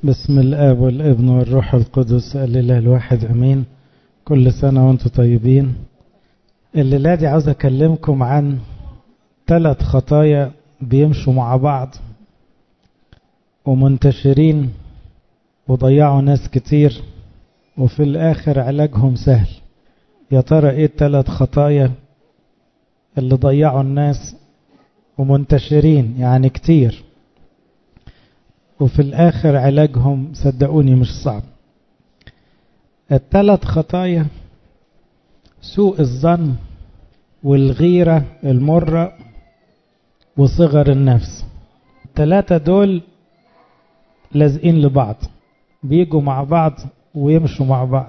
بسم الآب والابن والروح القدس الإله الواحد أمين كل سنة وانتم طيبين الليلة دي عاوز أكلمكم عن ثلاث خطايا بيمشوا مع بعض ومنتشرين وضيعوا ناس كتير وفي الآخر علاجهم سهل يا ترى ايه الثلاث خطايا اللي ضيعوا الناس ومنتشرين يعني كتير وفي الآخر علاجهم صدقوني مش صعب الثلاث خطايا سوء الظن والغيرة المرة وصغر النفس الثلاثة دول لازقين لبعض بيجوا مع بعض ويمشوا مع بعض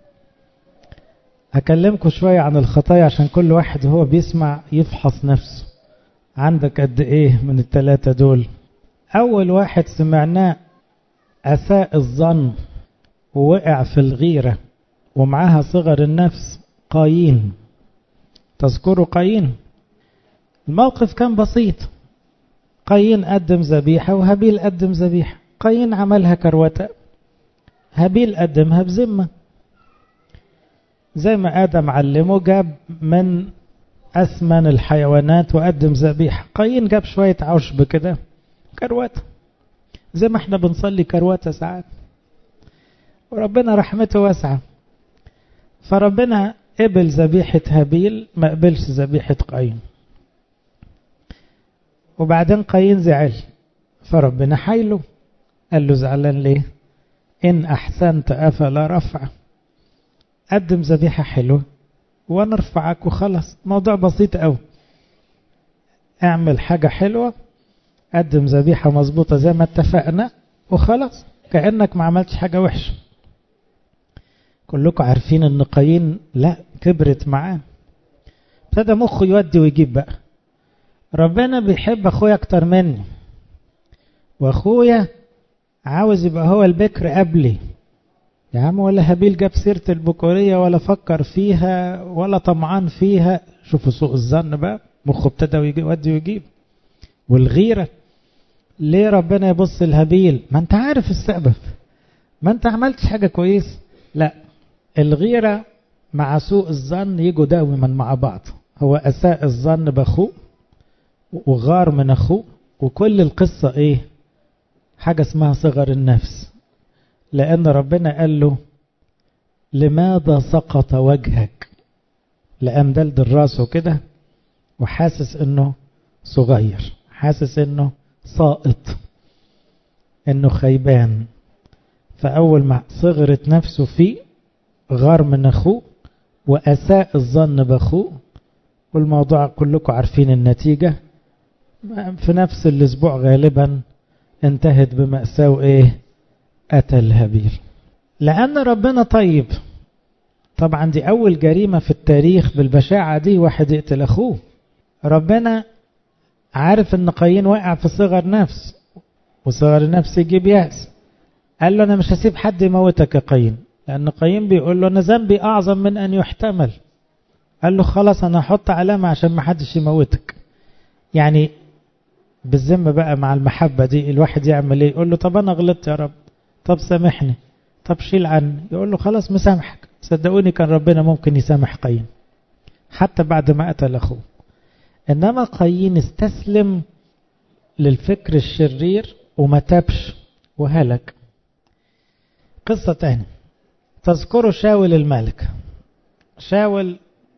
هكلمكم شوية عن الخطايا عشان كل واحد هو بيسمع يفحص نفسه عندك قد ايه من الثلاثة دول أول واحد سمعناه أساء الظن ووقع في الغيرة ومعاها صغر النفس قايين تذكروا قايين الموقف كان بسيط قايين قدم ذبيحة وهابيل قدم ذبيحة قايين عملها كروتة هابيل قدمها بذمة زي ما آدم علمه جاب من أثمن الحيوانات وقدم ذبيحة قايين جاب شوية عشب كده كرواتة زي ما احنا بنصلي كرواتة ساعات وربنا رحمته واسعة فربنا قبل ذبيحة هابيل ما قبلش ذبيحة قايين وبعدين قايين زعل فربنا حايله قال له زعلان ليه إن أحسنت أفلا رفع قدم ذبيحة حلوة ونرفعك وخلص موضوع بسيط قوي اعمل حاجة حلوة قدم ذبيحة مظبوطة زي ما اتفقنا وخلاص كأنك ما عملتش حاجة وحشة كلكم عارفين ان قايين لا كبرت معاه ابتدى مخه يودي ويجيب بقى ربنا بيحب اخويا اكتر مني واخويا عاوز يبقى هو البكر قبلي يا عم ولا هابيل جاب سيرة البكورية ولا فكر فيها ولا طمعان فيها شوفوا سوء الظن بقى مخه ابتدى يودي ويجيب والغيرة ليه ربنا يبص الهابيل ما انت عارف السبب ما انت عملتش حاجة كويس لا الغيرة مع سوء الظن يجوا دائما مع بعض هو أساء الظن بأخوه وغار من أخوه وكل القصة إيه حاجة اسمها صغر النفس لأن ربنا قال له لماذا سقط وجهك لأن دلد راسه كده وحاسس انه صغير حاسس انه ساقط انه خيبان فأول ما صغرت نفسه فيه غار من أخوه وأساء الظن بأخوه والموضوع كلكم عارفين النتيجة في نفس الأسبوع غالبا انتهت بمأساة وإيه قتل هابيل لأن ربنا طيب طبعا دي أول جريمة في التاريخ بالبشاعة دي واحد يقتل أخوه ربنا عارف ان قايين وقع في صغر نفس وصغر النفس يجيب يأس قال له أنا مش هسيب حد يموتك يا قايين لأن قايين بيقول له أنا ذنبي أعظم من أن يحتمل قال له خلاص أنا هحط علامة عشان ما حدش يموتك يعني بالذمة بقى مع المحبة دي الواحد يعمل ايه يقول له طب أنا غلطت يا رب طب سامحني طب شيل عني يقول له خلاص مسامحك صدقوني كان ربنا ممكن يسامح قايين حتى بعد ما قتل أخوه إنما قايين استسلم للفكر الشرير وما تابش وهلك قصة تانية تذكروا شاول الملك شاول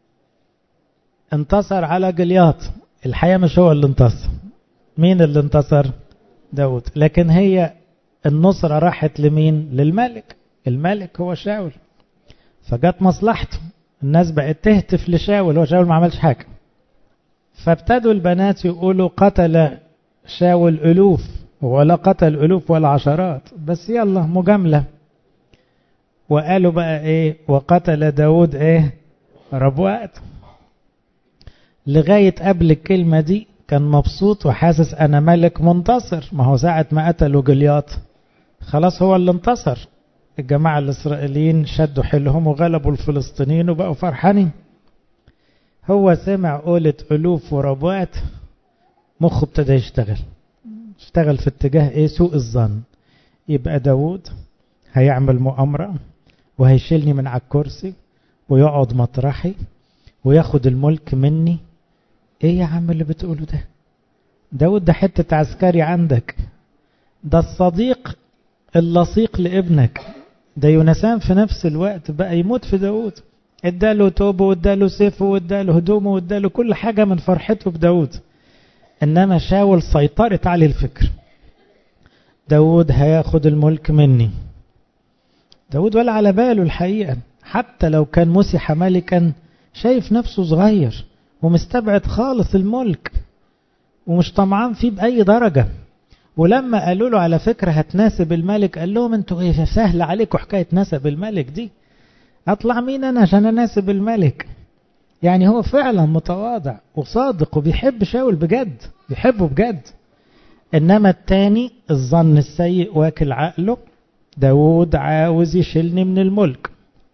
انتصر على جلياط الحقيقة مش هو اللي انتصر مين اللي انتصر داود لكن هي النصرة راحت لمين للملك الملك هو شاول فجت مصلحته الناس بقت تهتف لشاول هو شاول ما عملش حاجة فابتدوا البنات يقولوا قتل شاول ألوف ولا قتل ألوف ولا عشرات بس يلا مجاملة وقالوا بقى ايه وقتل داود ايه ربوات لغاية قبل الكلمة دي كان مبسوط وحاسس انا ملك منتصر ما هو ساعة ما قتلوا جلياط خلاص هو اللي انتصر الجماعة الإسرائيليين شدوا حيلهم وغلبوا الفلسطينيين وبقوا فرحانين هو سمع قولة ألوف وربوات مخه ابتدى يشتغل اشتغل في اتجاه ايه سوء الظن يبقى داود هيعمل مؤامرة وهيشيلني من على الكرسي ويقعد مطرحي وياخد الملك مني ايه يا عم اللي بتقوله ده داود ده حتة عسكري عندك ده الصديق اللصيق لابنك ده يونسان في نفس الوقت بقى يموت في داود اداله توبه واداله سيفه واداله هدومه واداله كل حاجة من فرحته بداود انما شاول سيطرت عليه الفكر داود هياخد الملك مني داود ولا على باله الحقيقة حتى لو كان مسح ملكا شايف نفسه صغير ومستبعد خالص الملك ومش طمعان فيه بأي درجة ولما قالوا له على فكرة هتناسب الملك قال لهم انتوا ايه سهل عليكم حكاية نسب الملك دي اطلع مين انا عشان اناسب الملك يعني هو فعلا متواضع وصادق وبيحب شاول بجد بيحبه بجد انما التاني الظن السيء واكل عقله داود عاوز يشيلني من الملك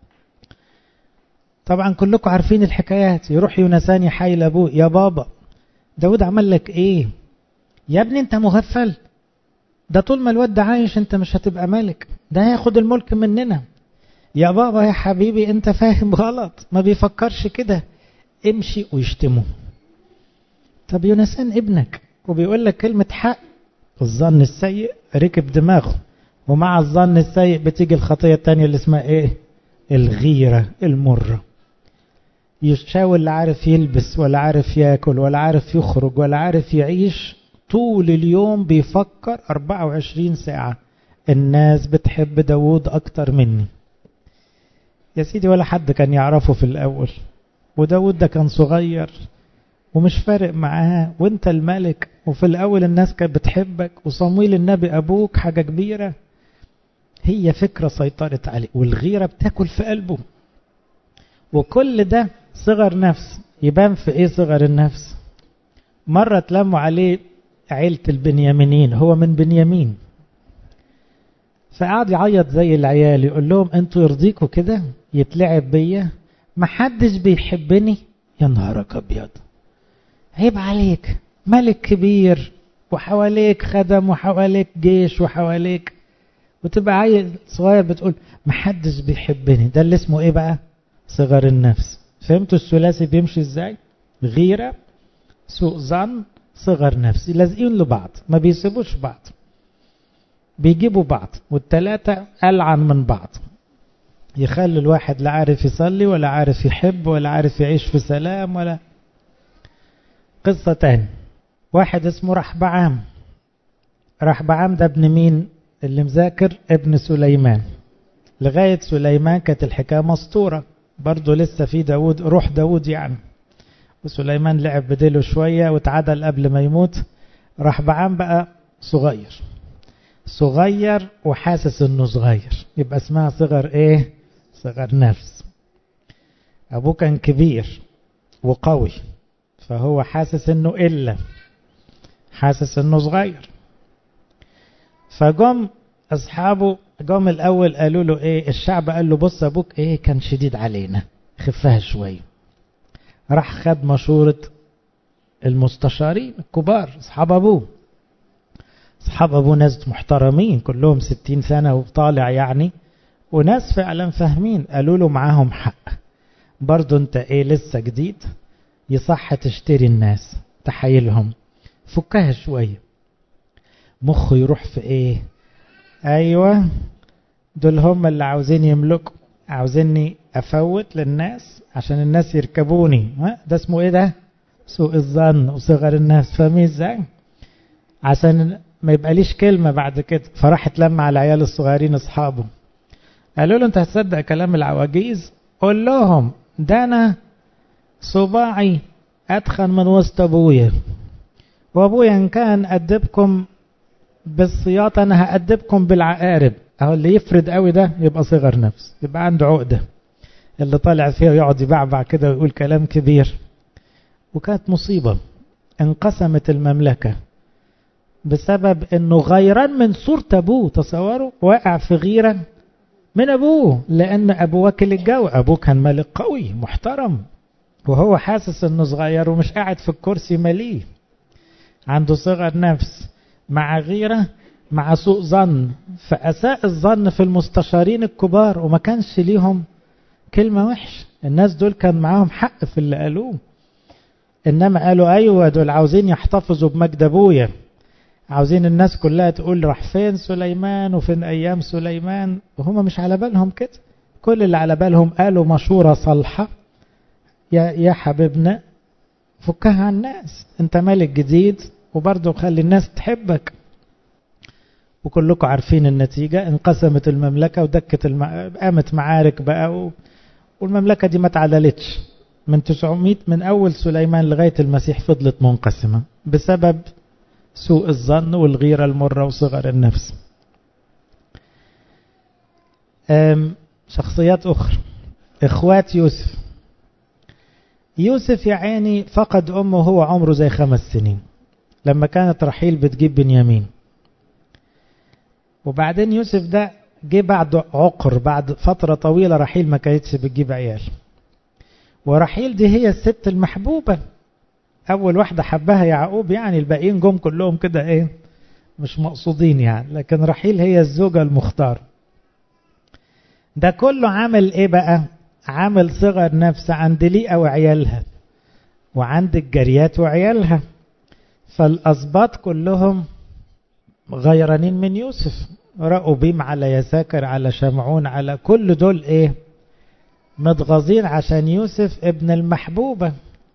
طبعا كلكم عارفين الحكايات يروح يونسان يحايل ابوه يا بابا داود عمل لك ايه يا ابني انت مغفل ده طول ما الواد ده عايش انت مش هتبقى ملك ده هياخد الملك مننا يا بابا يا حبيبي انت فاهم غلط ما بيفكرش كده امشي ويشتمه طب يونسان ابنك وبيقول لك كلمة حق الظن السيء ركب دماغه ومع الظن السيء بتيجي الخطية التانية اللي اسمها ايه الغيرة المرة يشاول لا عارف يلبس ولا عارف ياكل ولا عارف يخرج ولا عارف يعيش طول اليوم بيفكر 24 ساعة الناس بتحب داود أكتر مني يا سيدي ولا حد كان يعرفه في الأول وداود ده كان صغير ومش فارق معاه وانت الملك وفي الأول الناس كانت بتحبك وصمويل النبي أبوك حاجة كبيرة هي فكرة سيطرت عليه والغيرة بتاكل في قلبه وكل ده صغر نفس يبان في ايه صغر النفس مرة تلموا عليه عيلة البنيامينين هو من بنيامين فقعد يعيط زي العيال يقول لهم انتوا يرضيكوا كده يتلعب بيا محدش بيحبني يا نهارك ابيض عيب عليك ملك كبير وحواليك خدم وحواليك جيش وحواليك وتبقى عيل صغير بتقول محدش بيحبني ده اللي اسمه ايه بقى صغر النفس فهمتوا الثلاثي بيمشي ازاي غيرة سوء ظن صغر نفسي لازقين لبعض ما بيسيبوش بعض بيجيبوا بعض والتلاتة ألعن من بعض يخلي الواحد لا عارف يصلي ولا عارف يحب ولا عارف يعيش في سلام ولا قصة تاني واحد اسمه رحبعام رحبعام ده ابن مين اللي مذاكر ابن سليمان لغاية سليمان كانت الحكاية مسطورة برضه لسه في داود روح داود يعني وسليمان لعب بديله شوية واتعدل قبل ما يموت رحبعام بقى صغير صغير وحاسس انه صغير يبقى اسمها صغر ايه صغر نفس ابوه كان كبير وقوي فهو حاسس انه الا حاسس انه صغير فجم اصحابه جم الاول قالوا له ايه الشعب قال له بص ابوك ايه كان شديد علينا خفها شويه راح خد مشورة المستشارين الكبار اصحاب ابوه اصحاب ابوه ناس محترمين كلهم ستين سنة وطالع يعني وناس فعلا فاهمين قالوا له معاهم حق برضو انت ايه لسه جديد يصح تشتري الناس تحايلهم فكها شوية مخه يروح في ايه ايوه دول هم اللي عاوزين يملكوا عاوزيني افوت للناس عشان الناس يركبوني ده اسمه ايه ده سوء الظن وصغر الناس فاهمين ازاي عشان ما يبقاليش كلمة بعد كده فراح اتلم على العيال الصغيرين اصحابه قالوا له انت هتصدق كلام العواجيز قول لهم ده انا صباعي اتخن من وسط ابويا وابويا ان كان ادبكم بالسياط انا هادبكم بالعقارب اهو اللي يفرد قوي ده يبقى صغر نفس يبقى عنده عقده اللي طالع فيها يقعد يبعبع كده ويقول كلام كبير وكانت مصيبه انقسمت المملكه بسبب انه غيران من صورة ابوه تصوروا واقع في غيرة من ابوه لان ابوه واكل الجو ابوه كان ملك قوي محترم وهو حاسس انه صغير ومش قاعد في الكرسي مليه عنده صغر نفس مع غيرة مع سوء ظن فأساء الظن في المستشارين الكبار وما كانش ليهم كلمة وحش الناس دول كان معاهم حق في اللي قالوه إنما قالوا أيوة دول عاوزين يحتفظوا بمجد أبويا عاوزين الناس كلها تقول راح فين سليمان وفين أيام سليمان وهم مش على بالهم كده كل اللي على بالهم قالوا مشورة صالحة يا يا حبيبنا فكها عن الناس انت ملك جديد وبرضه خلي الناس تحبك وكلكم عارفين النتيجة انقسمت المملكة ودكت الم... قامت معارك بقى و... والمملكة دي ما اتعدلتش من 900 من أول سليمان لغاية المسيح فضلت منقسمة بسبب سوء الظن والغيرة المرة وصغر النفس شخصيات أخرى إخوات يوسف يوسف يا عيني فقد أمه وهو عمره زي خمس سنين لما كانت رحيل بتجيب بنيامين وبعدين يوسف ده جه بعد عقر بعد فترة طويلة رحيل ما كانتش بتجيب عيال ورحيل دي هي الست المحبوبة أول واحدة حبها يعقوب يعني الباقيين جم كلهم كده إيه مش مقصودين يعني لكن رحيل هي الزوجة المختار ده كله عامل إيه بقى عامل صغر نفس عند ليئة وعيالها وعند الجريات وعيالها فالأسباط كلهم غيرانين من يوسف رأوا بيم على يساكر على شمعون على كل دول ايه متغاظين عشان يوسف ابن المحبوبة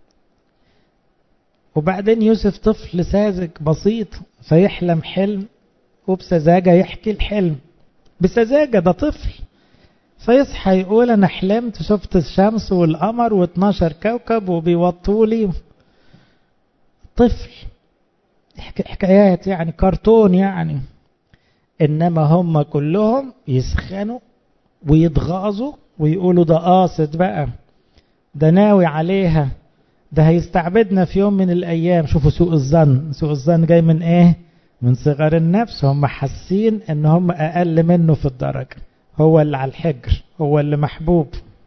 وبعدين يوسف طفل ساذج بسيط فيحلم حلم وبسذاجة يحكي الحلم بسذاجة ده طفل فيصحى يقول انا حلمت شفت الشمس والقمر و12 كوكب وبيوطولي طفل حكايات يعني كرتون يعني انما هم كلهم يسخنوا ويتغاظوا ويقولوا ده قاصد بقى ده ناوي عليها ده هيستعبدنا في يوم من الايام شوفوا سوء الظن سوء الظن جاي من ايه من صغر النفس هم حاسين ان هم اقل منه في الدرجه هو اللي على الحجر هو اللي محبوب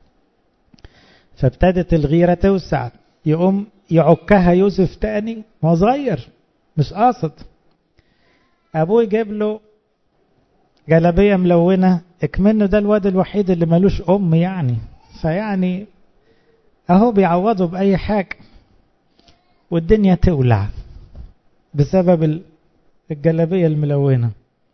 فابتدت الغيره توسع يقوم يعكها يوسف تاني هو صغير مش قاصد ابوه يجيب له جلابيه ملونه اكمنه ده الواد الوحيد اللي ملوش ام يعني فيعني اهو بيعوضه باي حاجه والدنيا تولع بسبب الجلابيه الملونه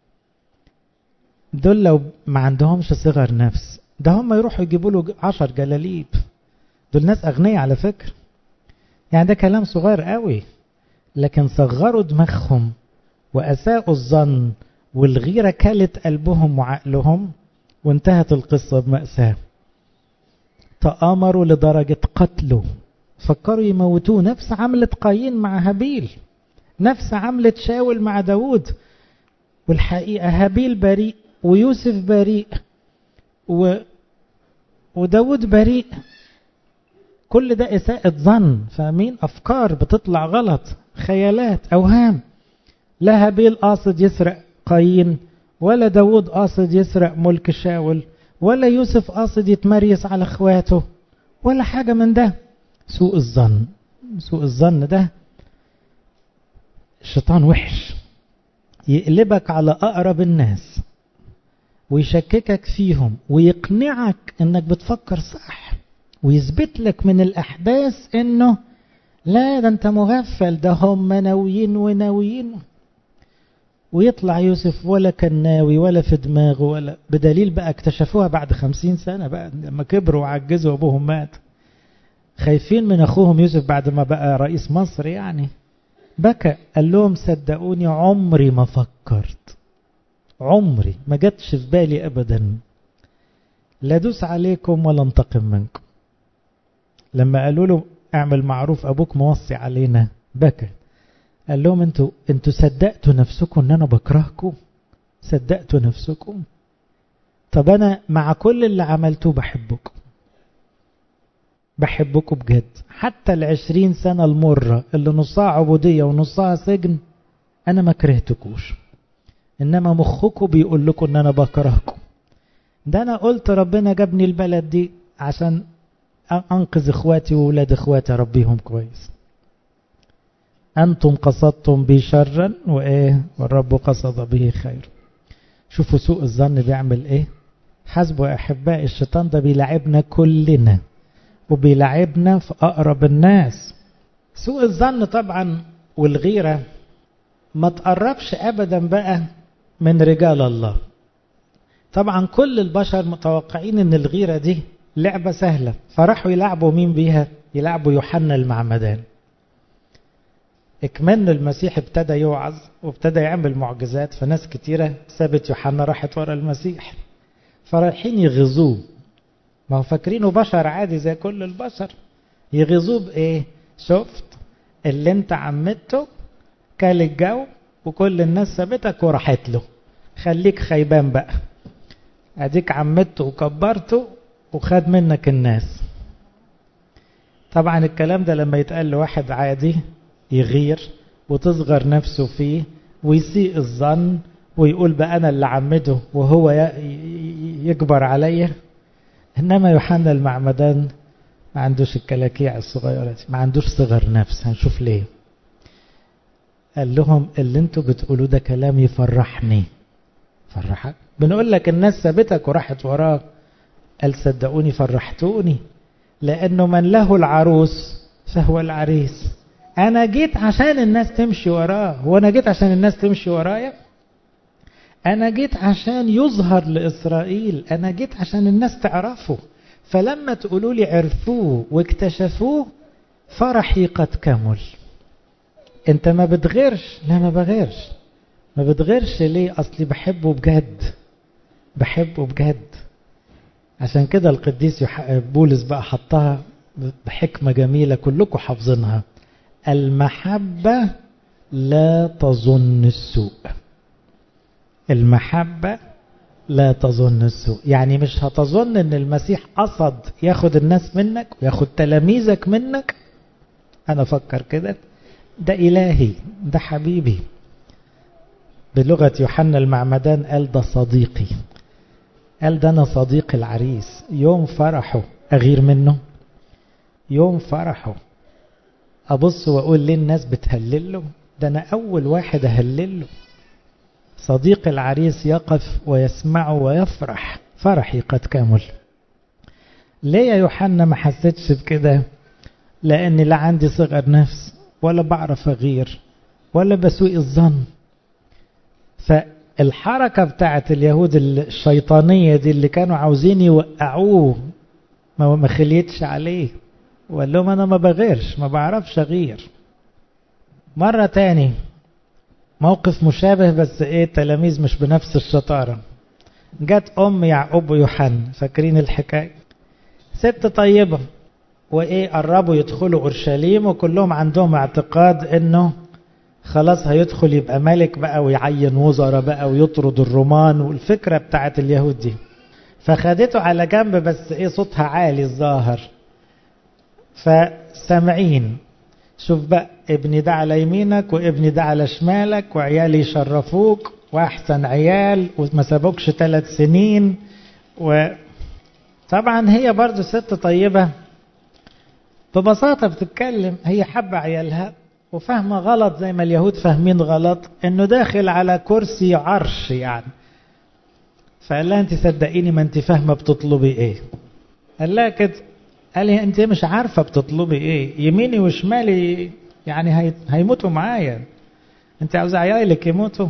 دول لو ما عندهمش صغر نفس ده هم يروحوا يجيبوا له عشر جلاليب دول ناس اغنياء على فكره يعني ده كلام صغير قوي لكن صغروا دماغهم وأساءوا الظن والغيرة كلت قلبهم وعقلهم وانتهت القصة بمأساة تآمروا لدرجة قتله فكروا يموتوه نفس عملة قايين مع هابيل نفس عملة شاول مع داود والحقيقة هابيل بريء ويوسف بريء و... وداود بريء كل ده إساءة ظن فاهمين أفكار بتطلع غلط خيالات أوهام لا هابيل قاصد يسرق قايين ولا داود قاصد يسرق ملك شاول ولا يوسف قاصد يتمريس على اخواته ولا حاجة من ده سوء الظن سوء الظن ده الشيطان وحش يقلبك على أقرب الناس ويشككك فيهم ويقنعك انك بتفكر صح ويثبت لك من الأحداث انه لا ده انت مغفل ده هم ناويين وناويين ويطلع يوسف ولا كان ناوي ولا في دماغه ولا بدليل بقى اكتشفوها بعد خمسين سنة بقى لما كبروا وعجزوا وابوهم مات خايفين من اخوهم يوسف بعد ما بقى رئيس مصر يعني بكى قال لهم صدقوني عمري ما فكرت عمري ما جاتش في بالي ابدا لا دوس عليكم ولا انتقم منكم لما قالوا له اعمل معروف ابوك موصي علينا بكى قال لهم انتوا انتوا صدقتوا نفسكم ان انا بكرهكم صدقتوا نفسكم طب انا مع كل اللي عملتوه بحبكم بحبكم بجد حتى العشرين سنة المرة اللي نصها عبودية ونصها سجن انا ما كرهتكوش انما مخكم بيقول لكم ان انا بكرهكم ده انا قلت ربنا جابني البلد دي عشان انقذ اخواتي واولاد اخواتي اربيهم كويس أنتم قصدتم بي شرا وإيه والرب قصد به خير شوفوا سوء الظن بيعمل إيه حسبوا يا أحبائي الشيطان ده بيلعبنا كلنا وبيلعبنا في أقرب الناس سوء الظن طبعا والغيرة ما تقربش أبدا بقى من رجال الله طبعا كل البشر متوقعين ان الغيرة دي لعبة سهلة فراحوا يلعبوا مين بيها يلعبوا يوحنا المعمدان اكمن المسيح ابتدى يوعظ وابتدى يعمل معجزات فناس كتيرة سابت يوحنا راحت ورا المسيح فرايحين يغزوه ما هو فاكرينه بشر عادي زي كل البشر يغزوه بايه شفت اللي انت عمدته كال الجو وكل الناس سابتك وراحت له خليك خيبان بقى اديك عمدته وكبرته وخد منك الناس طبعا الكلام ده لما يتقال لواحد عادي يغير وتصغر نفسه فيه ويسيء الظن ويقول بقى انا اللي عمده وهو يكبر عليا انما يوحنا المعمدان ما عندوش الكلاكيع الصغيرة دي ما عندوش صغر نفس هنشوف ليه قال لهم اللي انتوا بتقولوا ده كلام يفرحني فرحك بنقول لك الناس سابتك وراحت وراك قال صدقوني فرحتوني لانه من له العروس فهو العريس انا جيت عشان الناس تمشي وراه وانا جيت عشان الناس تمشي ورايا انا جيت عشان يظهر لاسرائيل انا جيت عشان الناس تعرفه فلما تقولوا لي عرفوه واكتشفوه فرحي قد كمل انت ما بتغيرش لا ما بغيرش ما بتغيرش ليه اصلي بحبه بجد بحبه بجد عشان كده القديس بولس بقى حطها بحكمة جميلة كلكم حافظينها المحبة لا تظن السوء المحبة لا تظن السوء يعني مش هتظن ان المسيح قصد ياخد الناس منك وياخد تلاميذك منك انا افكر كده ده الهي ده حبيبي بلغة يوحنا المعمدان قال ده صديقي قال ده انا صديق العريس يوم فرحه اغير منه يوم فرحه ابص واقول ليه الناس بتهلله ده انا اول واحد اهلله صديق العريس يقف ويسمع ويفرح فرحي قد كمل ليه يا يوحنا ما حسيتش بكده لاني لا عندي صغر نفس ولا بعرف اغير ولا بسوء الظن فالحركة بتاعت اليهود الشيطانية دي اللي كانوا عاوزين يوقعوه ما خليتش عليه وقال لهم انا ما بغيرش ما بعرفش اغير مرة تاني موقف مشابه بس ايه التلاميذ مش بنفس الشطارة جت ام يعقوب ويوحنا فاكرين الحكاية ست طيبة وايه قربوا يدخلوا اورشليم وكلهم عندهم اعتقاد انه خلاص هيدخل يبقى ملك بقى ويعين وزراء بقى ويطرد الرومان والفكرة بتاعت اليهود دي فخدته على جنب بس ايه صوتها عالي الظاهر فسامعين شوف بقى ابني ده على يمينك وابني ده على شمالك وعيالي يشرفوك واحسن عيال وما سابوكش ثلاث سنين وطبعا هي برضو ست طيبة ببساطة بتتكلم هي حابة عيالها وفاهمة غلط زي ما اليهود فاهمين غلط انه داخل على كرسي عرش يعني فقال لها انت صدقيني ما انت فاهمة بتطلبي ايه قال لها كده قال لي انت مش عارفة بتطلبي ايه يميني وشمالي يعني هي... هيموتوا معايا انت عاوز عيالك يموتوا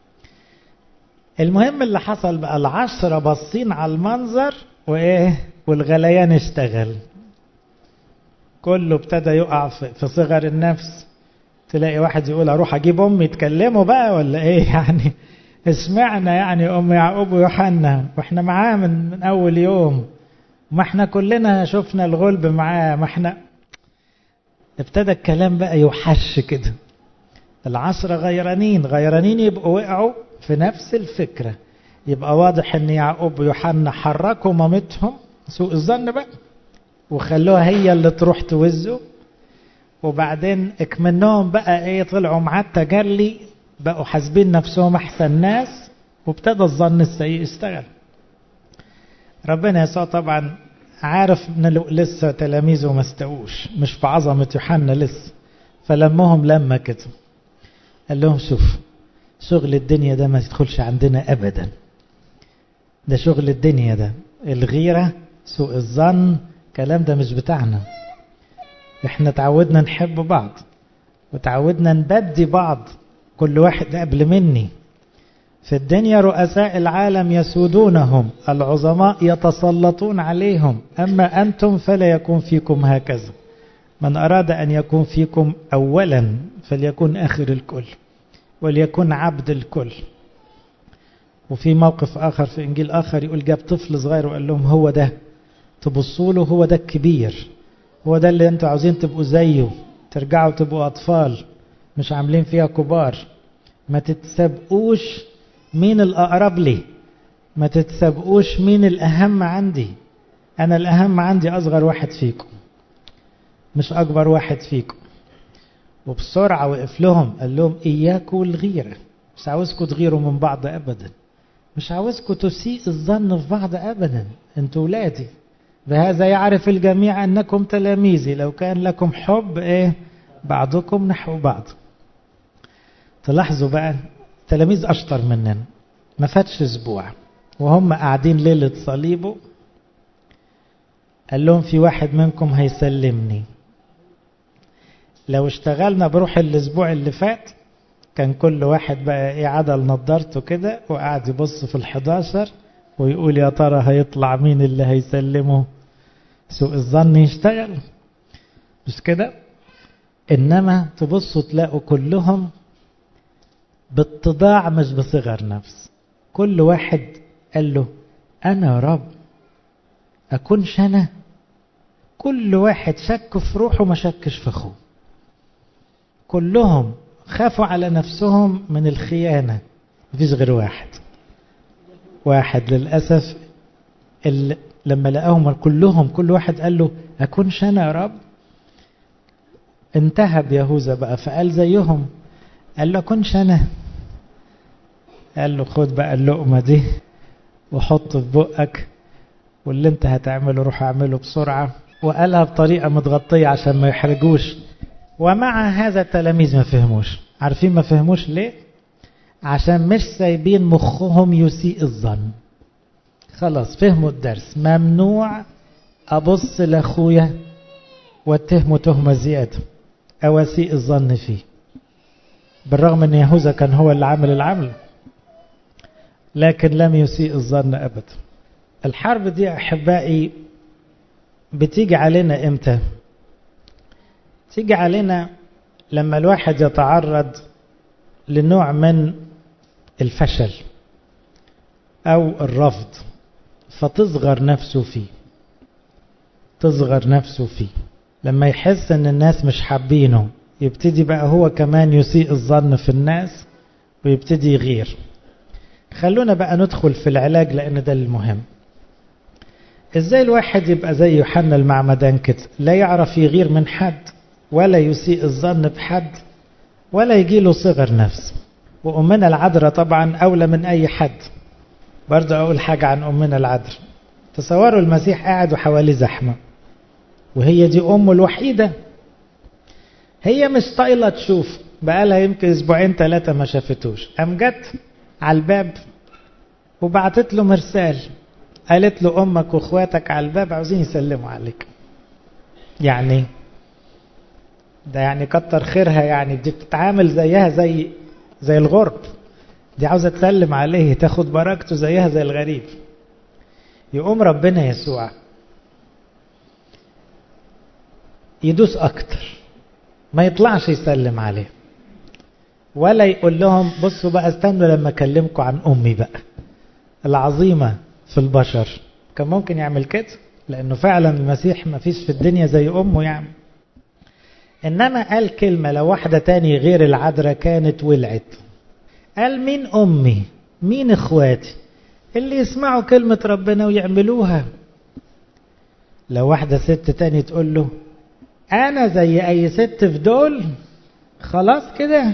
المهم اللي حصل بقى العشرة باصين على المنظر وايه والغليان اشتغل كله ابتدى يقع في صغر النفس تلاقي واحد يقول اروح اجيب امي يتكلموا بقى ولا ايه يعني اسمعنا يعني ام يعقوب ويوحنا واحنا معاه من, من اول يوم ما احنا كلنا شفنا الغلب معاه ما احنا ابتدى الكلام بقى يوحش كده العشرة غيرانين غيرانين يبقوا وقعوا في نفس الفكرة يبقى واضح ان يعقوب ويوحنا حركوا مامتهم سوء الظن بقى وخلوها هي اللي تروح توزه وبعدين اكمنهم بقى ايه طلعوا معاه التجلي بقوا حاسبين نفسهم احسن ناس وابتدى الظن السيء يشتغل ربنا يسوع طبعا عارف ان لسه تلاميذه ما استووش مش في عظمة يوحنا لسه فلمهم لما كده قال لهم شوف شغل الدنيا ده ما يدخلش عندنا أبدا ده شغل الدنيا ده الغيرة سوء الظن كلام ده مش بتاعنا احنا تعودنا نحب بعض وتعودنا نبدي بعض كل واحد قبل مني في الدنيا رؤساء العالم يسودونهم العظماء يتسلطون عليهم أما أنتم فلا يكون فيكم هكذا من أراد أن يكون فيكم أولا فليكن آخر الكل وليكن عبد الكل وفي موقف آخر في إنجيل آخر يقول جاب طفل صغير وقال لهم هو ده تبصوا له هو ده الكبير هو ده اللي انتوا عاوزين تبقوا زيه ترجعوا تبقوا أطفال مش عاملين فيها كبار ما تتسابقوش مين الأقرب لي ما تتسابقوش مين الأهم عندي أنا الأهم عندي أصغر واحد فيكم مش أكبر واحد فيكم وبسرعة وقف لهم قال لهم إياكوا الغيرة مش عاوزكم تغيروا من بعض أبدا مش عاوزكم تسيء الظن في بعض أبدا أنتوا ولادي بهذا يعرف الجميع أنكم تلاميذي لو كان لكم حب إيه بعضكم نحو بعض تلاحظوا بقى تلاميذ أشطر مننا ما فاتش أسبوع وهم قاعدين ليلة صليبه قال لهم في واحد منكم هيسلمني لو اشتغلنا بروح الأسبوع اللي فات كان كل واحد بقى ايه عدل نضارته كده وقاعد يبص في الحداشر ويقول يا ترى هيطلع مين اللي هيسلمه سوء الظن يشتغل مش كده انما تبصوا تلاقوا كلهم باتضاع مش بصغر نفس كل واحد قال له انا يا رب اكونش انا كل واحد شك في روحه ما شكش في اخوه كلهم خافوا على نفسهم من الخيانة مفيش غير واحد واحد للأسف اللي لما لقاهم كلهم كل واحد قال له أكونش أنا يا رب انتهب يهوذا بقى فقال زيهم قال له أكونش أنا قال له خد بقى اللقمة دي وحط في بقك واللي انت هتعمله روح اعمله بسرعة وقالها بطريقة متغطية عشان ما يحرجوش ومع هذا التلاميذ ما فهموش عارفين ما فهموش ليه عشان مش سايبين مخهم يسيء الظن خلاص فهموا الدرس ممنوع ابص لاخويا واتهمه تهمة زيادة او اسيء الظن فيه بالرغم ان يهوذا كان هو اللي عامل العمل لكن لم يسيء الظن ابدا الحرب دي احبائي بتيجي علينا امتى تيجي علينا لما الواحد يتعرض لنوع من الفشل او الرفض فتصغر نفسه فيه تصغر نفسه فيه لما يحس ان الناس مش حابينه يبتدي بقى هو كمان يسيء الظن في الناس ويبتدي يغير خلونا بقى ندخل في العلاج لان ده المهم ازاي الواحد يبقى زي يوحنا المعمدان كده لا يعرف يغير من حد ولا يسيء الظن بحد ولا يجي له صغر نفس وأمنا العذراء طبعا أولى من أي حد برضه أقول حاجة عن أمنا العذراء تصوروا المسيح قاعد وحواليه زحمة وهي دي أمه الوحيدة هي مش طايلة تشوف بقالها يمكن أسبوعين ثلاثة ما شافتوش قام جت على الباب وبعتت له مرسال قالت له أمك وإخواتك على الباب عاوزين يسلموا عليك يعني ده يعني كتر خيرها يعني دي بتتعامل زيها زي زي الغرب دي عاوزة تسلم عليه تاخد بركته زيها زي الغريب يقوم ربنا يسوع يدوس أكتر ما يطلعش يسلم عليه ولا يقول لهم بصوا بقى استنوا لما أكلمكم عن أمي بقى العظيمة في البشر كان ممكن يعمل كده لأنه فعلا المسيح ما فيش في الدنيا زي أمه يعني إنما قال كلمة لو واحدة تاني غير العذراء كانت ولعت قال مين أمي مين إخواتي اللي يسمعوا كلمة ربنا ويعملوها لو واحدة ست تاني تقول له أنا زي أي ست في دول خلاص كده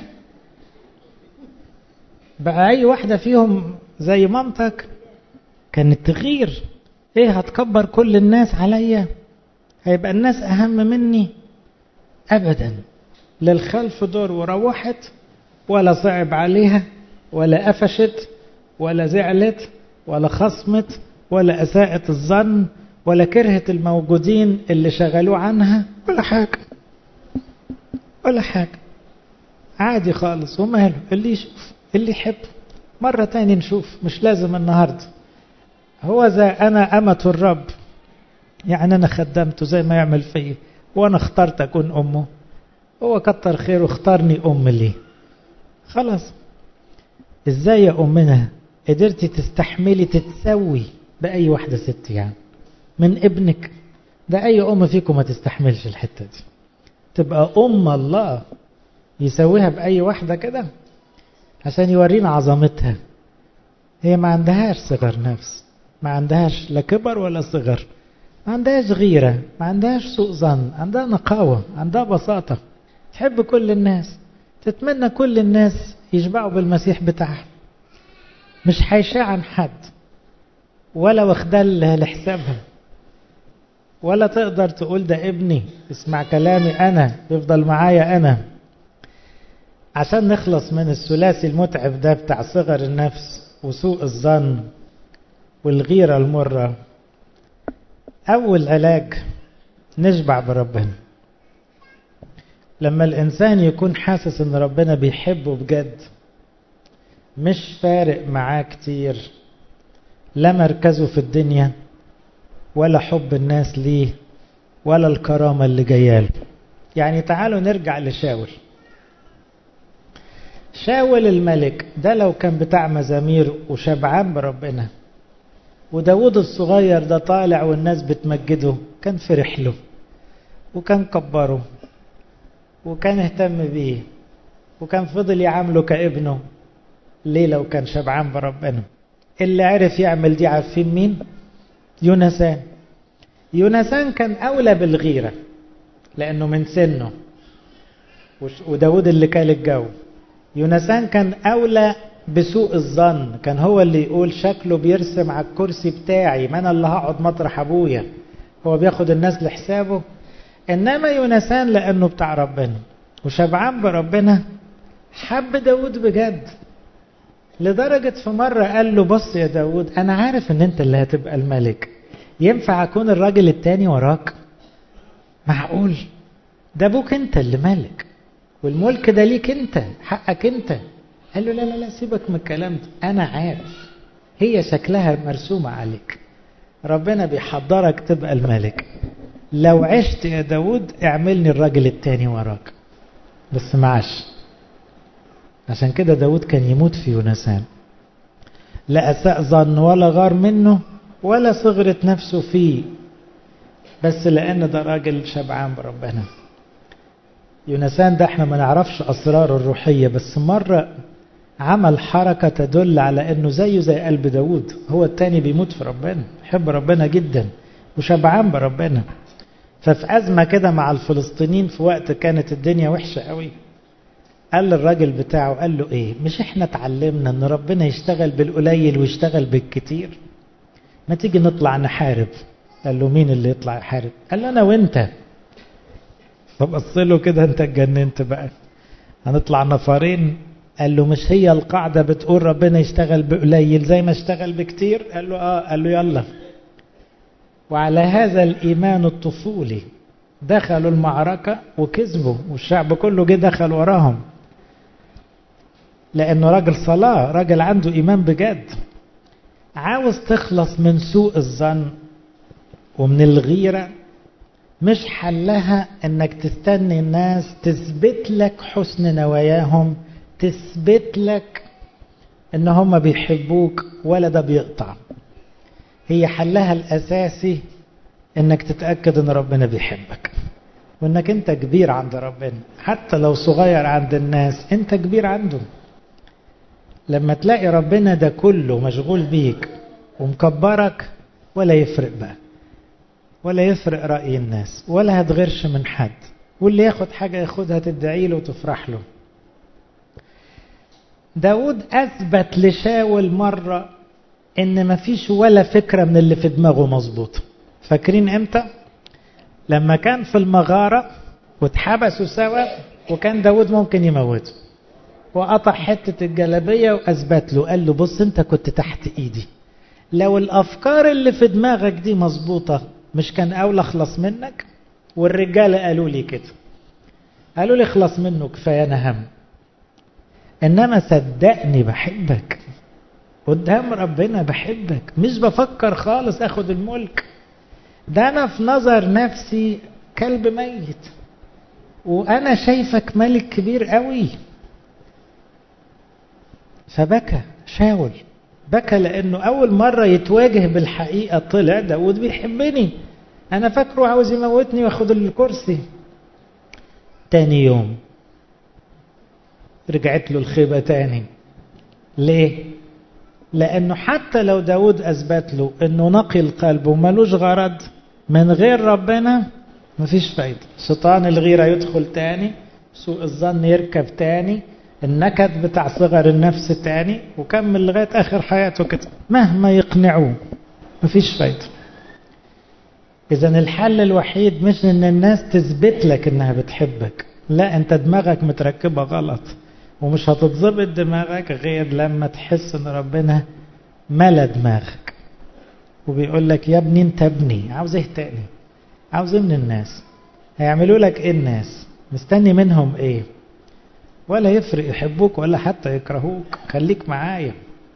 بقى أي واحدة فيهم زي مامتك كانت تغير إيه هتكبر كل الناس عليا هيبقى الناس أهم مني أبدا للخلف دور وروحت ولا صعب عليها ولا قفشت ولا زعلت ولا خصمت ولا أساءت الظن ولا كرهت الموجودين اللي شغلوه عنها ولا حاجة ولا حاجة عادي خالص وماله اللي يشوف اللي يحب مرة تاني نشوف مش لازم النهاردة هو زي أنا أمة الرب يعني أنا خدمته زي ما يعمل فيا وأنا اخترت أكون أمه هو كتر خيره اختارني أم ليه خلاص ازاي يا أمنا قدرتي تستحملي تتسوي بأي واحدة ست يعني من ابنك ده أي أم فيكم ما تستحملش الحتة دي تبقى أم الله يسويها بأي واحدة كده عشان يورينا عظمتها هي ما عندهاش صغر نفس ما عندهاش لا كبر ولا صغر ما عندهاش غيرة ما عندهاش سوء ظن عندها نقاوة عندها بساطة تحب كل الناس تتمنى كل الناس يشبعوا بالمسيح بتاعها مش حيشاء عن حد ولا واخداه لحسابها ولا تقدر تقول ده ابني اسمع كلامي انا يفضل معايا انا عشان نخلص من الثلاثي المتعب ده بتاع صغر النفس وسوء الظن والغيرة المرة أول علاج نشبع بربنا لما الإنسان يكون حاسس إن ربنا بيحبه بجد مش فارق معاه كتير لا مركزه في الدنيا ولا حب الناس ليه ولا الكرامة اللي جاياله يعني تعالوا نرجع لشاول شاول الملك ده لو كان بتاع مزامير وشبعان بربنا وداود الصغير ده طالع والناس بتمجده كان فرح له وكان كبره وكان اهتم بيه وكان فضل يعامله كابنه ليه لو كان شبعان بربنا اللي عرف يعمل دي عارفين مين يونسان يونسان كان أولى بالغيرة لأنه من سنه وداود اللي كان الجو يونسان كان أولى بسوء الظن كان هو اللي يقول شكله بيرسم على الكرسي بتاعي ما أنا اللي هقعد مطرح أبويا هو بياخد الناس لحسابه إنما يونسان لأنه بتاع ربنا وشبعان بربنا حب داود بجد لدرجة في مرة قال له بص يا داود أنا عارف إن أنت اللي هتبقى الملك ينفع أكون الراجل التاني وراك معقول ده أبوك أنت اللي ملك والملك ده ليك أنت حقك أنت قال له لا لا لا سيبك من الكلام ده أنا عارف هي شكلها مرسومة عليك ربنا بيحضرك تبقى الملك لو عشت يا داود اعملني الراجل التاني وراك بس معاش عشان كده داود كان يموت في يونسان لا أساء ظن ولا غار منه ولا صغرت نفسه فيه بس لأن ده راجل شبعان بربنا يونسان ده احنا ما نعرفش أسراره الروحية بس مرة عمل حركة تدل على أنه زيه زي قلب داود هو التاني بيموت في ربنا يحب ربنا جدا وشبعان بربنا ففي أزمة كده مع الفلسطينيين في وقت كانت الدنيا وحشة قوي قال للراجل بتاعه قال له ايه مش احنا اتعلمنا ان ربنا يشتغل بالقليل ويشتغل بالكتير ما تيجي نطلع نحارب قال له مين اللي يطلع يحارب قال له انا وانت فبص له كده انت اتجننت بقى هنطلع نفرين قال له مش هي القاعدة بتقول ربنا يشتغل بقليل زي ما اشتغل بكتير قال له اه قال له يلا وعلى هذا الإيمان الطفولي دخلوا المعركة وكسبوا والشعب كله جه دخل وراهم لأنه راجل صلاة راجل عنده إيمان بجد عاوز تخلص من سوء الظن ومن الغيرة مش حلها انك تستني الناس تثبت لك حسن نواياهم تثبت لك ان هم بيحبوك ولا ده بيقطع هي حلها الاساسي انك تتأكد ان ربنا بيحبك وانك انت كبير عند ربنا حتى لو صغير عند الناس انت كبير عنده لما تلاقي ربنا ده كله مشغول بيك ومكبرك ولا يفرق بقى ولا يفرق رأي الناس ولا هتغيرش من حد واللي ياخد حاجة ياخدها تدعي له وتفرح له داود أثبت لشاول مرة إن مفيش ولا فكرة من اللي في دماغه مظبوطة فاكرين امتى لما كان في المغارة واتحبسوا سوا وكان داود ممكن يموته وقطع حتة الجلبية وأثبت له قال له بص أنت كنت تحت إيدي لو الأفكار اللي في دماغك دي مظبوطة مش كان أولى أخلص منك والرجالة قالوا لي كده قالوا لي اخلص منه كفاية أنا هم إنما صدقني بحبك قدام ربنا بحبك مش بفكر خالص أخد الملك ده أنا في نظر نفسي كلب ميت وأنا شايفك ملك كبير قوي فبكى شاول بكى لأنه أول مرة يتواجه بالحقيقة طلع داود بيحبني أنا فاكره عاوز يموتني وياخد الكرسي تاني يوم رجعت له الخيبة تاني ليه؟ لأنه حتى لو داود أثبت له أنه نقي القلب وملوش غرض من غير ربنا مفيش فايدة شيطان الغيرة يدخل تاني سوء الظن يركب تاني النكد بتاع صغر النفس تاني وكمل لغاية آخر حياته كده مهما يقنعوه مفيش فايدة إذا الحل الوحيد مش إن الناس تثبت لك إنها بتحبك لا أنت دماغك متركبة غلط ومش هتتظبط دماغك غير لما تحس إن ربنا ملا دماغك وبيقول لك يا ابني أنت ابني عاوز إيه تاني عاوز إيه من الناس هيعملوا لك إيه الناس مستني منهم إيه ولا يفرق يحبوك ولا حتى يكرهوك خليك معايا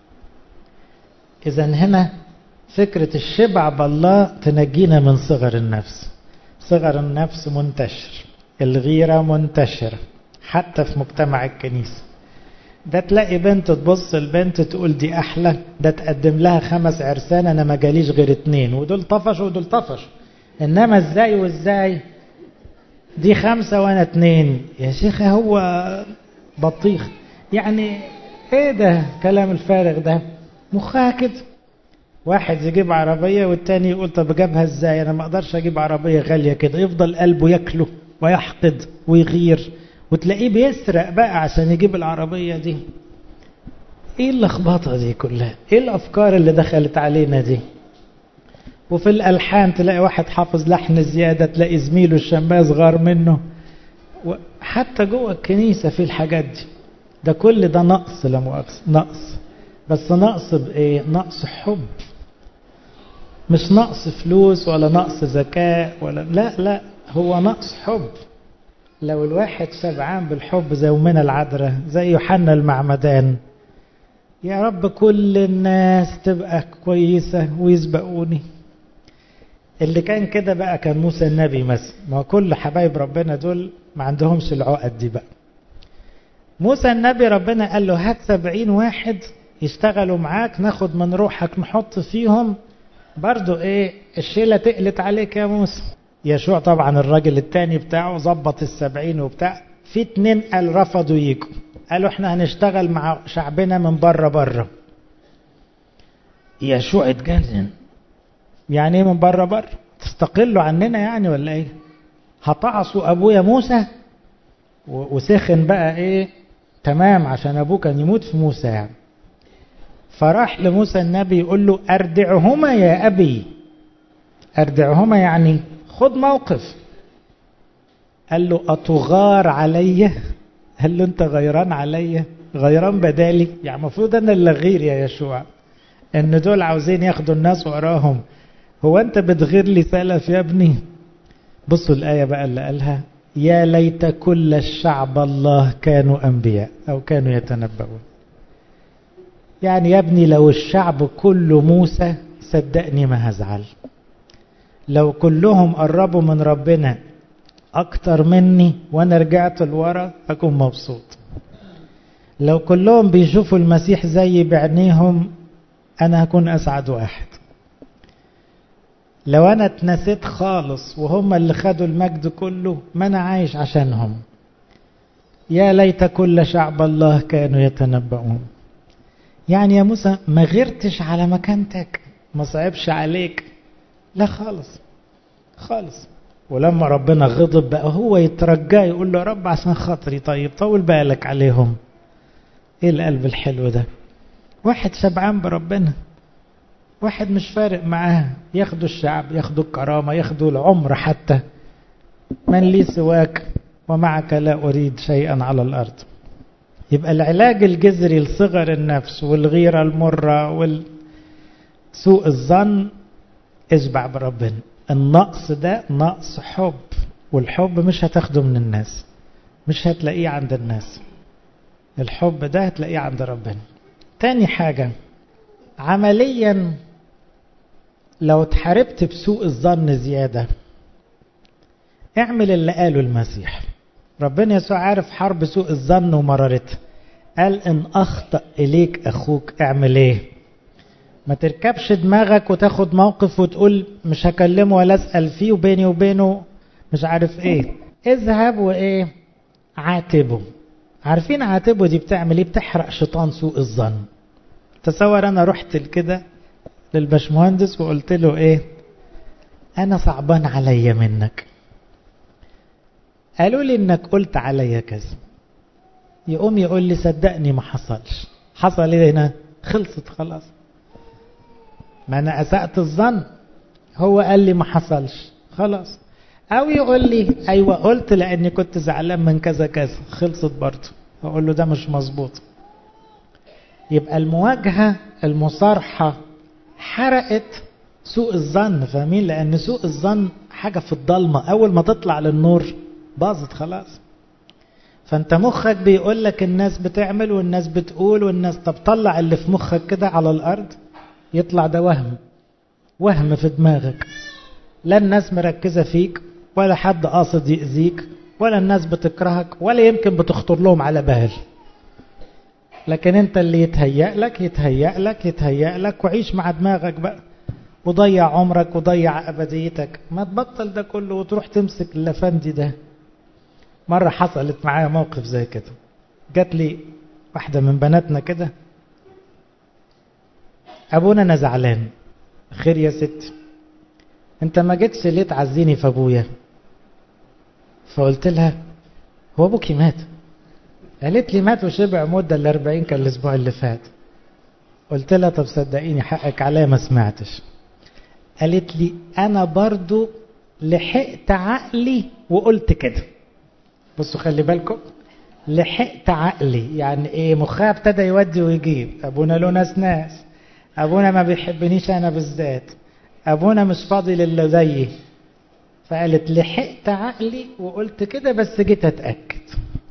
إذا هنا فكرة الشبع بالله تنجينا من صغر النفس صغر النفس منتشر الغيرة منتشرة حتى في مجتمع الكنيسة ده تلاقي بنت تبص البنت تقول دي أحلى ده تقدم لها خمس عرسان أنا ما جاليش غير اتنين ودول طفشوا ودول طفشوا إنما إزاي وإزاي دي خمسة وأنا اتنين يا شيخ هو بطيخ يعني ايه ده كلام الفارغ ده مخها كده واحد يجيب عربية والتاني يقول طب جابها ازاي انا ما اقدرش اجيب عربية غالية كده يفضل قلبه ياكله ويحقد ويغير وتلاقيه بيسرق بقى عشان يجيب العربية دي ايه اللخبطة دي كلها ايه الافكار اللي دخلت علينا دي وفي الالحان تلاقي واحد حافظ لحن زيادة تلاقي زميله الشماس غار منه حتى جوه الكنيسة في الحاجات دي ده كل ده نقص لا مؤاخذة نقص بس نقص بإيه؟ نقص حب مش نقص فلوس ولا نقص ذكاء ولا لا لا هو نقص حب لو الواحد شبعان بالحب زي أمنا العذراء زي يوحنا المعمدان يا رب كل الناس تبقى كويسة ويسبقوني اللي كان كده بقى كان موسى النبي مثلا ما كل حبايب ربنا دول ما عندهمش العقد دي بقى موسى النبي ربنا قال له هات سبعين واحد يشتغلوا معاك ناخد من روحك نحط فيهم برضو ايه الشيلة تقلت عليك يا موسى يشوع طبعا الراجل التاني بتاعه ظبط السبعين وبتاع في اتنين قال رفضوا يجوا قالوا احنا هنشتغل مع شعبنا من بره بره يشوع اتجنن يعني ايه من بره بره تستقلوا عننا يعني ولا ايه هطعصوا ابويا موسى وسخن بقى ايه تمام عشان ابوه كان يموت في موسى يعني فراح لموسى النبي يقول له اردعهما يا ابي اردعهما يعني خد موقف قال له اتغار علي قال له انت غيران علي غيران بدالي يعني المفروض انا اللي غير يا يشوع ان دول عاوزين ياخدوا الناس وراهم هو انت بتغير لي سلف يا ابني بصوا الآية بقى اللي قالها يا ليت كل الشعب الله كانوا أنبياء أو كانوا يتنبؤون يعني يا ابني لو الشعب كله موسى صدقني ما هزعل لو كلهم قربوا من ربنا أكتر مني وأنا رجعت لورا أكون مبسوط لو كلهم بيشوفوا المسيح زي بعينيهم أنا هكون أسعد واحد لو أنا اتنسيت خالص وهم اللي خدوا المجد كله ما أنا عايش عشانهم يا ليت كل شعب الله كانوا يتنبؤون يعني يا موسى ما غيرتش على مكانتك ما صعبش عليك لا خالص خالص ولما ربنا غضب بقى هو يترجاه يقول له يا رب عشان خاطري طيب طول بالك عليهم ايه القلب الحلو ده واحد شبعان بربنا واحد مش فارق معاه ياخدوا الشعب ياخدوا الكرامة ياخدوا العمر حتى من لي سواك ومعك لا أريد شيئا على الأرض يبقى العلاج الجذري لصغر النفس والغيرة المرة وسوء الظن اشبع بربنا النقص ده نقص حب والحب مش هتاخده من الناس مش هتلاقيه عند الناس الحب ده هتلاقيه عند ربنا تاني حاجة عمليا لو اتحاربت بسوء الظن زيادة اعمل اللي قاله المسيح ربنا يسوع عارف حرب سوء الظن ومرارتها قال ان اخطأ اليك اخوك اعمل ايه ما تركبش دماغك وتاخد موقف وتقول مش هكلمه ولا اسأل فيه وبيني وبينه مش عارف ايه اذهب وايه عاتبه عارفين عاتبه دي بتعمل ايه بتحرق شيطان سوء الظن تصور انا رحت كده للبشمهندس وقلت له ايه انا صعبان عليا منك قالوا لي انك قلت عليا كذا يقوم يقول لي صدقني ما حصلش حصل ايه هنا خلصت خلاص ما انا اسأت الظن هو قال لي ما حصلش خلاص او يقول لي ايوه قلت لاني كنت زعلان من كذا كذا خلصت برضه اقول له ده مش مظبوط يبقى المواجهة المصارحة حرقت سوء الظن فاهمين لان سوء الظن حاجة في الضلمة اول ما تطلع للنور باظت خلاص فانت مخك بيقول لك الناس بتعمل والناس بتقول والناس طب طلع اللي في مخك كده على الارض يطلع ده وهم وهم في دماغك لا الناس مركزة فيك ولا حد قاصد يأذيك ولا الناس بتكرهك ولا يمكن بتخطر لهم على بال لكن انت اللي يتهيأ لك يتهيأ لك يتهيأ لك وعيش مع دماغك بقى وضيع عمرك وضيع أبديتك ما تبطل ده كله وتروح تمسك اللفندي ده مرة حصلت معايا موقف زي كده جات لي واحدة من بناتنا كده أبونا أنا زعلان خير يا ستي أنت ما جيتش ليه تعزيني في أبويا فقلت لها هو أبوكي مات قالت لي مات وشبع مدة الأربعين كان الأسبوع اللي فات قلت لها طب صدقيني حقك عليا ما سمعتش قالت لي أنا برضو لحقت عقلي وقلت كده بصوا خلي بالكم لحقت عقلي يعني ايه مخها ابتدى يودي ويجيب ابونا له ناس ناس ابونا ما بيحبنيش انا بالذات ابونا مش فاضي للي زيي فقالت لحقت عقلي وقلت كده بس جيت اتاكد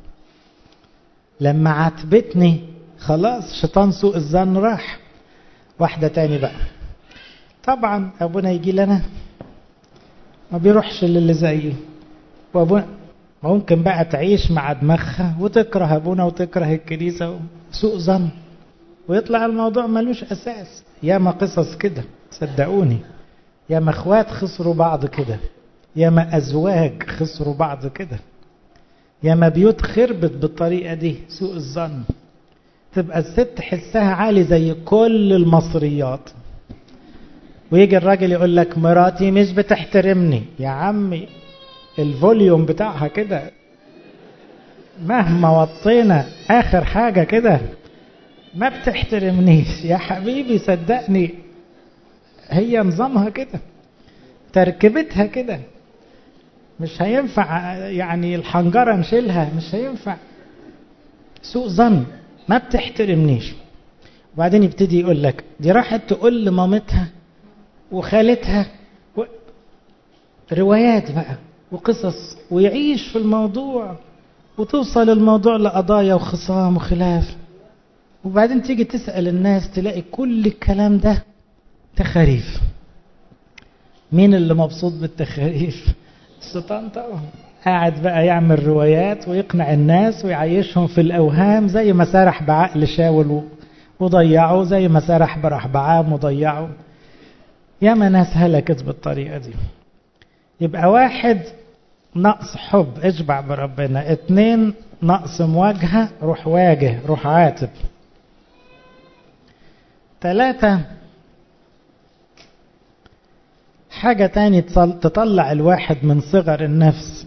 لما عاتبتني خلاص شيطان سوء الظن راح واحده تاني بقى طبعا ابونا يجي لنا ما بيروحش للي زيي وابونا ممكن بقى تعيش مع دماغها وتكره ابونا وتكره الكنيسه سوء ظن ويطلع الموضوع ملوش اساس ياما قصص كده صدقوني ياما اخوات خسروا بعض كده ياما ازواج خسروا بعض كده ياما بيوت خربت بالطريقه دي سوء الظن تبقى الست حسها عالي زي كل المصريات ويجي الراجل يقول لك مراتي مش بتحترمني يا عمي الفوليوم بتاعها كده مهما وطينا اخر حاجة كده ما بتحترمنيش يا حبيبي صدقني هي نظامها كده تركيبتها كده مش هينفع يعني الحنجرة نشيلها مش هينفع سوء ظن ما بتحترمنيش وبعدين يبتدي يقول لك دي راحت تقول لمامتها وخالتها و... روايات بقى وقصص ويعيش في الموضوع وتوصل الموضوع لقضايا وخصام وخلاف وبعدين تيجي تسأل الناس تلاقي كل الكلام ده تخاريف مين اللي مبسوط بالتخاريف الشيطان طبعا قاعد بقى يعمل روايات ويقنع الناس ويعيشهم في الأوهام زي ما سرح بعقل شاول وضيعه زي ما سرح برحبعام وضيعه ياما ناس هلكت بالطريقة دي يبقى واحد نقص حب اشبع بربنا اتنين نقص مواجهة روح واجه روح عاتب ثلاثة حاجة تاني تطلع الواحد من صغر النفس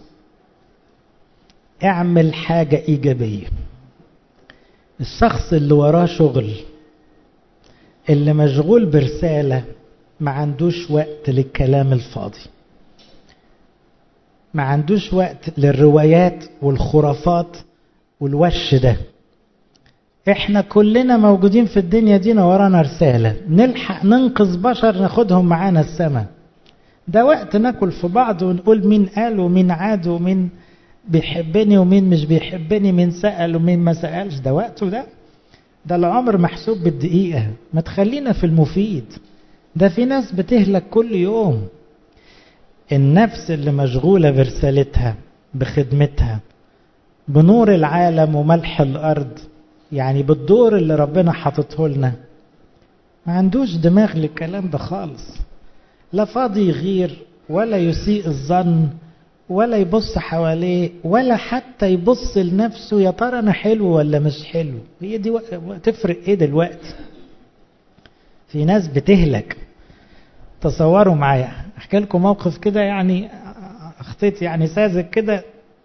اعمل حاجة ايجابية الشخص اللي وراه شغل اللي مشغول برسالة ما عندوش وقت للكلام الفاضي ما عندوش وقت للروايات والخرافات والوش ده احنا كلنا موجودين في الدنيا دي ورانا رسالة نلحق ننقذ بشر ناخدهم معانا السماء ده وقت ناكل في بعض ونقول مين قال ومين عاد ومين بيحبني ومين مش بيحبني مين سأل ومين ما سألش ده وقته ده ده العمر محسوب بالدقيقة ما تخلينا في المفيد ده في ناس بتهلك كل يوم النفس اللي مشغولة برسالتها بخدمتها بنور العالم وملح الأرض يعني بالدور اللي ربنا حاطته لنا ما عندوش دماغ للكلام ده خالص لا فاضي يغير ولا يسيء الظن ولا يبص حواليه ولا حتى يبص لنفسه يا ترى انا حلو ولا مش حلو هي دي تفرق ايه دلوقتي في ناس بتهلك تصوروا معايا احكي لكم موقف كده يعني اخطيت يعني ساذج كده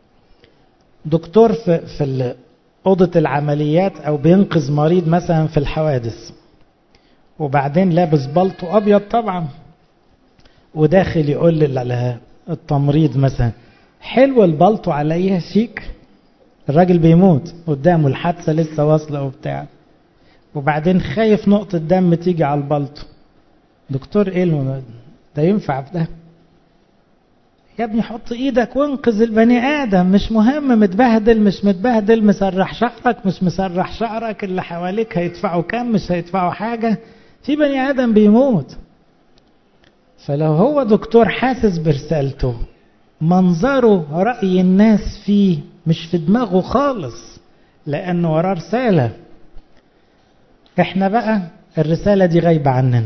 دكتور في في اوضه العمليات او بينقذ مريض مثلا في الحوادث وبعدين لابس بلطو ابيض طبعا وداخل يقول للتمريض مثلا حلو البلطو عليا شيك الراجل بيموت قدامه الحادثه لسه واصله وبتاع وبعدين خايف نقطه دم تيجي على البلطو دكتور ايه ده ينفع في ده يا ابني حط ايدك وانقذ البني ادم مش مهم متبهدل مش متبهدل مسرح شعرك مش مسرح شعرك اللي حواليك هيدفعوا كام مش هيدفعوا حاجة في بني ادم بيموت فلو هو دكتور حاسس برسالته منظره رأي الناس فيه مش في دماغه خالص لأنه وراه رسالة احنا بقى الرسالة دي غايبة عننا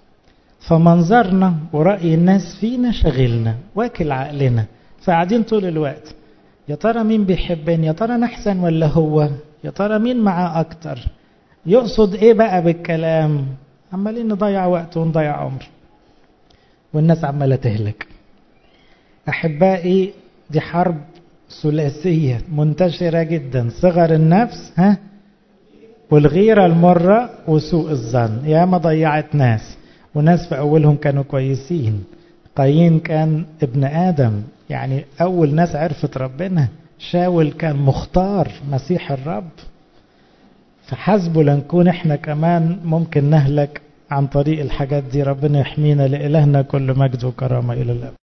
فمنظرنا ورأي الناس فينا شغلنا واكل عقلنا فقاعدين طول الوقت يا ترى مين بيحبني يا ترى انا احسن ولا هو يا ترى مين معاه اكتر يقصد ايه بقى بالكلام عمالين نضيع وقت ونضيع عمر والناس عماله تهلك احبائي دي حرب ثلاثيه منتشره جدا صغر النفس ها والغيره المره وسوء الظن يا ما ضيعت ناس وناس في أولهم كانوا كويسين قايين كان ابن آدم يعني أول ناس عرفت ربنا شاول كان مختار مسيح الرب فحسبوا لنكون احنا كمان ممكن نهلك عن طريق الحاجات دي ربنا يحمينا لإلهنا كل مجد وكرامة إلى الأبد